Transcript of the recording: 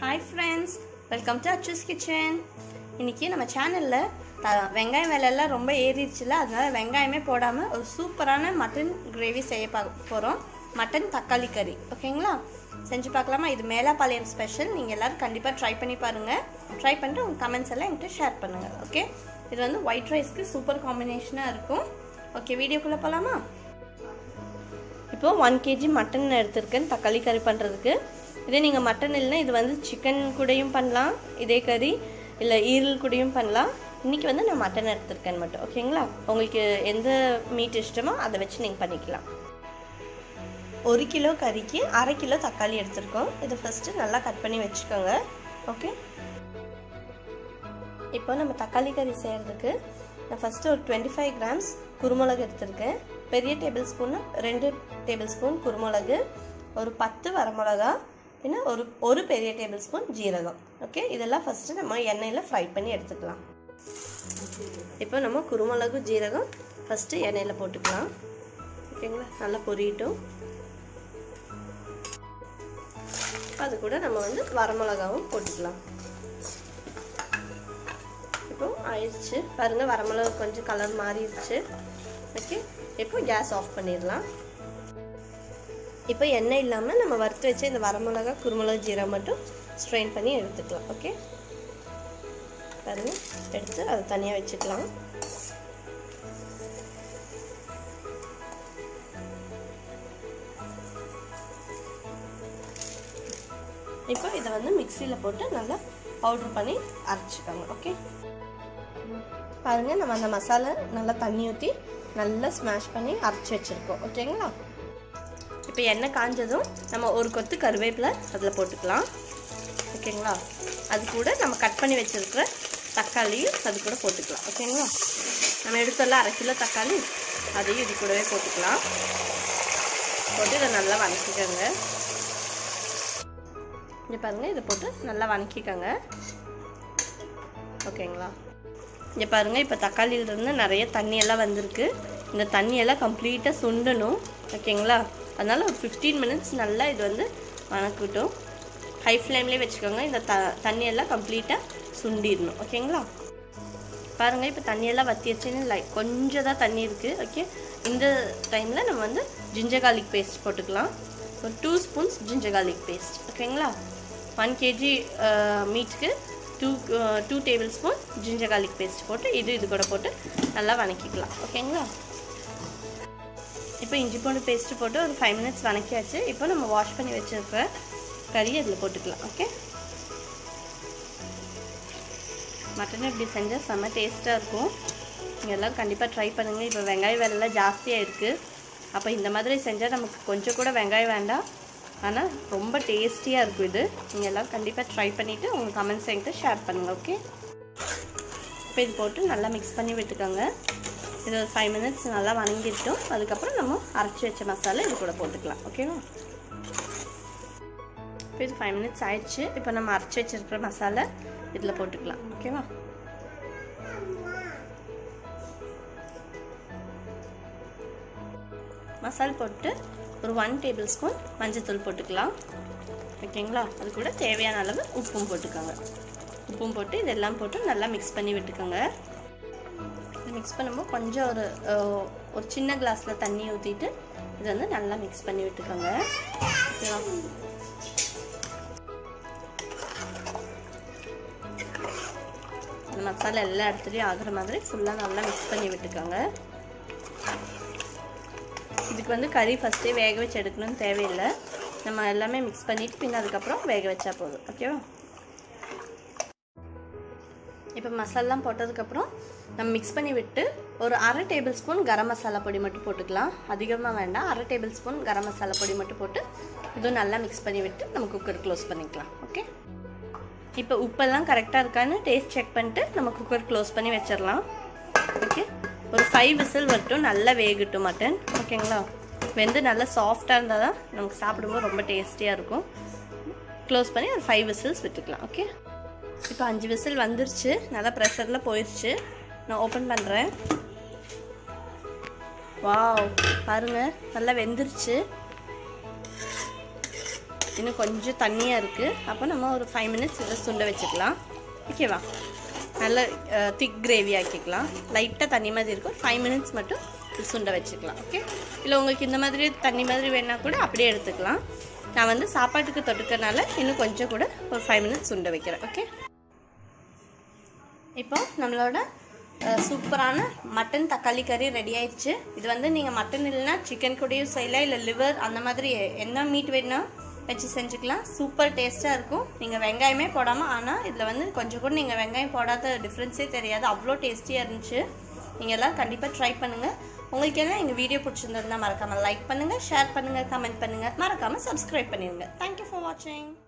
hi friends welcome to Achu's kitchen இன்றைக்கி நம்ம சேனலில் த வெங்காயம் விலையெல்லாம் ரொம்ப ஏறிடுச்சுல அதனால வெங்காயமே போடாமல் ஒரு சூப்பரான மட்டன் கிரேவி செய்ய பா போகிறோம் மட்டன் தக்காளி கறி ஓகேங்களா செஞ்சு பார்க்கலாமா இது மேலாப்பாளையம் ஸ்பெஷல் நீங்கள் எல்லோரும் கண்டிப்பாக ட்ரை பண்ணி பாருங்கள் ட்ரை பண்ணிட்டு உங்கள் கமெண்ட்ஸ் எல்லாம் என்கிட்ட ஷேர் பண்ணுங்கள் ஓகே இது வந்து ஒயிட் ரைஸ்க்கு சூப்பர் காம்பினேஷனாக இருக்கும் ஓகே வீடியோக்குள்ளே போகலாமா இப்போது ஒன் கேஜி மட்டன் எடுத்திருக்கேன் தக்காளி கறி பண்ணுறதுக்கு இதே நீங்கள் மட்டன் இல்லைன்னா இது வந்து சிக்கன் கூடயும் பண்ணலாம் இதே கறி இல்லை ஈரல் கூடயும் பண்ணலாம் இன்றைக்கி வந்து நான் மட்டன் எடுத்திருக்கேன் மட்டும் ஓகேங்களா உங்களுக்கு எந்த மீட் இஷ்டமோ அதை வச்சு நீங்கள் பண்ணிக்கலாம் ஒரு கிலோ கறிக்கு அரை கிலோ தக்காளி எடுத்திருக்கோம் இதை ஃபஸ்ட்டு நல்லா கட் பண்ணி வச்சுக்கோங்க ஓகே இப்போ நம்ம தக்காளி கறி செய்கிறதுக்கு நான் ஃபஸ்ட்டு ஒரு டுவெண்ட்டி ஃபைவ் கிராம்ஸ் குருமிளகு எடுத்திருக்கேன் பெரிய டேபிள் ஸ்பூன் ரெண்டு டேபிள் ஸ்பூன் குருமிளகு ஒரு பத்து வரமிளகா பின்ன ஒரு ஒரு பெரிய டேபிள் ஸ்பூன் ஜீரகம் ஓகே இதெல்லாம் ஃபஸ்ட்டு நம்ம எண்ணெயில் ஃப்ரை பண்ணி எடுத்துக்கலாம் இப்போ நம்ம குருமிளகு ஜீரகம் ஃபஸ்ட்டு எண்ணெயில் போட்டுக்கலாம் ஓகேங்களா நல்லா பொரியட்டும் அது கூட நம்ம வந்து வரமிளகாவும் போட்டுக்கலாம் இப்போ ஆயிடுச்சு பாருங்கள் வரமிளகா கொஞ்சம் கலர் மாறிடுச்சு ஓகே இப்போ கேஸ் ஆஃப் பண்ணிடலாம் இப்போ எண்ணெய் இல்லாமல் நம்ம வறுத்து வச்ச இந்த வரமிளகா குருமிளகு ஜீரகம் மட்டும் ஸ்ட்ரெயின் பண்ணி எடுத்துக்கலாம் ஓகே பாருங்கள் எடுத்து அதை தனியாக வச்சுக்கலாம் இப்போ இதை வந்து மிக்சியில் போட்டு நல்லா பவுட்ரு பண்ணி அரைச்சிக்கோங்க ஓகே பாருங்கள் நம்ம அந்த மசாலா நல்லா தண்ணி ஊற்றி நல்லா ஸ்மாஷ் பண்ணி அரைச்சி வச்சுருக்கோம் ஓகேங்களா இப்போ எண்ணெய் காஞ்சதும் நம்ம ஒரு கொத்து கருவேப்பிலை அதில் போட்டுக்கலாம் ஓகேங்களா அது கூட நம்ம கட் பண்ணி வச்சுருக்கிற தக்காளியும் அது கூட போட்டுக்கலாம் ஓகேங்களா நம்ம எடுத்தோம்ல அரை கிலோ தக்காளி அதையும் இது கூடவே போட்டுக்கலாம் போட்டு இதை நல்லா வதக்கிக்கோங்க இங்கே பாருங்கள் இதை போட்டு நல்லா வதக்கிக்கோங்க ஓகேங்களா இங்கே பாருங்கள் இப்போ தக்காளியிலிருந்து நிறைய தண்ணியெல்லாம் வந்திருக்கு இந்த தண்ணியெல்லாம் கம்ப்ளீட்டாக சுண்டணும் ஓகேங்களா அதனால் ஒரு ஃபிஃப்டீன் மினிட்ஸ் நல்லா இது வந்து வணக்கட்டும் ஹை ஃப்ளேம்லேயே வச்சுக்கோங்க இந்த த தண்ணியெல்லாம் கம்ப்ளீட்டாக சுண்டிடணும் ஓகேங்களா பாருங்கள் இப்போ தண்ணியெல்லாம் வத்திடுச்சுன்னு லைக் கொஞ்சம் தான் தண்ணி இருக்குது ஓகே இந்த டைமில் நம்ம வந்து ஜிஞ்சர் கார்லிக் பேஸ்ட் போட்டுக்கலாம் ஒரு two spoons ginger garlic paste ஓகேங்களா ஒன் கேஜி மீட்டுக்கு two two tablespoon ginger garlic paste போட்டு இது இது கூட போட்டு நல்லா வணக்கிக்கலாம் ஓகேங்களா இப்போ இஞ்சி பூண்டு பேஸ்ட்டு போட்டு ஒரு ஃபைவ் மினிட்ஸ் வணக்கியாச்சு இப்போ நம்ம வாஷ் பண்ணி வச்சுருக்கிற கறியை அதில் போட்டுக்கலாம் ஓகே மட்டன் இப்படி செஞ்சால் செம்ம டேஸ்ட்டாக இருக்கும் நீங்கள் எல்லாம் கண்டிப்பாக ட்ரை பண்ணுங்கள் இப்போ வெங்காய விலைலாம் ஜாஸ்தியாக இருக்குது அப்போ இந்த மாதிரி செஞ்சால் நமக்கு கொஞ்சம் கூட வெங்காயம் வேண்டாம் ஆனால் ரொம்ப டேஸ்டியாக இருக்கும் இது நீங்கள் எல்லாம் கண்டிப்பாக ட்ரை பண்ணிவிட்டு உங்கள் கமெண்ட்ஸ் என்கிட்ட ஷேர் பண்ணுங்கள் ஓகே இப்போ இது போட்டு நல்லா மிக்ஸ் பண்ணி விட்டுக்கோங்க இது ஒரு ஃபைவ் மினிட்ஸ் நல்லா வணங்கிட்டோம் அதுக்கப்புறம் நம்ம அரைச்சி வச்ச மசாலா இது கூட போட்டுக்கலாம் ஓகேவா இப்போ இது ஃபைவ் மினிட்ஸ் ஆயிடுச்சு இப்போ நம்ம அரைச்சி வச்சிருக்கிற மசாலா இதில் போட்டுக்கலாம் ஓகேவா மசால் போட்டு ஒரு ஒன் டேபிள் ஸ்பூன் மஞ்சத்தூள் போட்டுக்கலாம் ஓகேங்களா அது கூட தேவையான அளவு உப்பும் போட்டுக்கோங்க உப்பும் போட்டு இதெல்லாம் போட்டு நல்லா மிக்ஸ் பண்ணி விட்டுக்கோங்க இது மிக்ஸ் பண்ணும்போது கொஞ்சம் ஒரு ஒரு சின்ன கிளாஸில் தண்ணி ஊற்றிட்டு இது வந்து நல்லா மிக்ஸ் பண்ணி விட்டுக்கோங்க ஓகேவா அந்த மசாலா எல்லா இடத்துலையும் ஆகிற மாதிரி ஃபுல்லாக நல்லா மிக்ஸ் பண்ணி விட்டுக்கோங்க இதுக்கு வந்து கறி ஃபஸ்ட்டே வேக வச்சு எடுக்கணும்னு தேவையில்லை நம்ம எல்லாமே மிக்ஸ் பண்ணிவிட்டு பின்ன அதுக்கப்புறம் வேக வச்சா போதும் ஓகேவா இப்போ மசாலாம் போட்டதுக்கப்புறம் நம்ம மிக்ஸ் பண்ணி விட்டு ஒரு அரை டேபிள் ஸ்பூன் கரம் மசாலா பொடி மட்டும் போட்டுக்கலாம் அதிகமாக வேண்டாம் அரை டேபிள் ஸ்பூன் கரம் மசாலா பொடி மட்டும் போட்டு இதுவும் நல்லா மிக்ஸ் பண்ணி விட்டு நம்ம குக்கர் க்ளோஸ் பண்ணிக்கலாம் ஓகே இப்போ உப்பெல்லாம் கரெக்டாக இருக்கான்னு டேஸ்ட் செக் பண்ணிட்டு நம்ம குக்கர் க்ளோஸ் பண்ணி வச்சிடலாம் ஓகே ஒரு ஃபைவ் விசில் வரட்டும் நல்லா வேகட்டும் மட்டன் ஓகேங்களா வெந்து நல்லா சாஃப்டாக இருந்தால் தான் நமக்கு சாப்பிடும்போது ரொம்ப டேஸ்டியாக இருக்கும் க்ளோஸ் பண்ணி ஒரு ஃபைவ் விசில்ஸ் விட்டுக்கலாம் ஓகே இப்போ அஞ்சு விசில் வந்துருச்சு நல்லா ப்ரெஷரில் போயிடுச்சு நான் ஓப்பன் பண்ணுறேன் வாவ் பாருங்கள் நல்லா வெந்துருச்சு இன்னும் கொஞ்சம் தண்ணியாக இருக்குது அப்போ நம்ம ஒரு ஃபைவ் மினிட்ஸ் இதை சுண்ட வச்சுக்கலாம் ஓகேவா நல்ல திக் கிரேவி ஆக்கிக்கலாம் லைட்டாக தண்ணி மாதிரி இருக்கும் ஃபைவ் மினிட்ஸ் மட்டும் இது சுண்ட வச்சுக்கலாம் ஓகே இல்லை உங்களுக்கு இந்த மாதிரி தண்ணி மாதிரி வேணால் கூட அப்படியே எடுத்துக்கலாம் நான் வந்து சாப்பாட்டுக்கு தொட்டுக்கனால இன்னும் கொஞ்சம் கூட ஒரு ஃபைவ் மினிட்ஸ் சுண்ட வைக்கிறேன் ஓகே இப்போ நம்மளோட அஹ், சூப்பரான மட்டன் தக்காளி கறி ரெடி ஆயிடுச்சு இது வந்து நீங்கள் மட்டன் இல்லைன்னா சிக்கன் கூடயும் செய்யலாம் இல்லை லிவர் அந்த மாதிரி என்ன மீட் வேணும்னா வச்சு செஞ்சுக்கலாம் சூப்பர் டேஸ்ட்டாக இருக்கும் நீங்கள் வெங்காயமே போடாமல் ஆனால் இதில் வந்து கொஞ்சம் கூட நீங்கள் வெங்காயம் போடாத டிஃப்ரென்ஸே தெரியாது அவ்வளோ டேஸ்டியாக இருந்துச்சு நீங்கள் எல்லாம் கண்டிப்பாக ட்ரை பண்ணுங்கள் உங்களுக்கு எல்லாம் எங்கள் வீடியோ பிடிச்சிருந்ததுன்னா மறக்காமல் லைக் பண்ணுங்கள் ஷேர் பண்ணுங்கள் கமெண்ட் பண்ணுங்கள் மறக்காமல் சப்ஸ்கிரைப் பண்ணிடுங்க தேங்க்யூ ஃபார் வாட்சிங்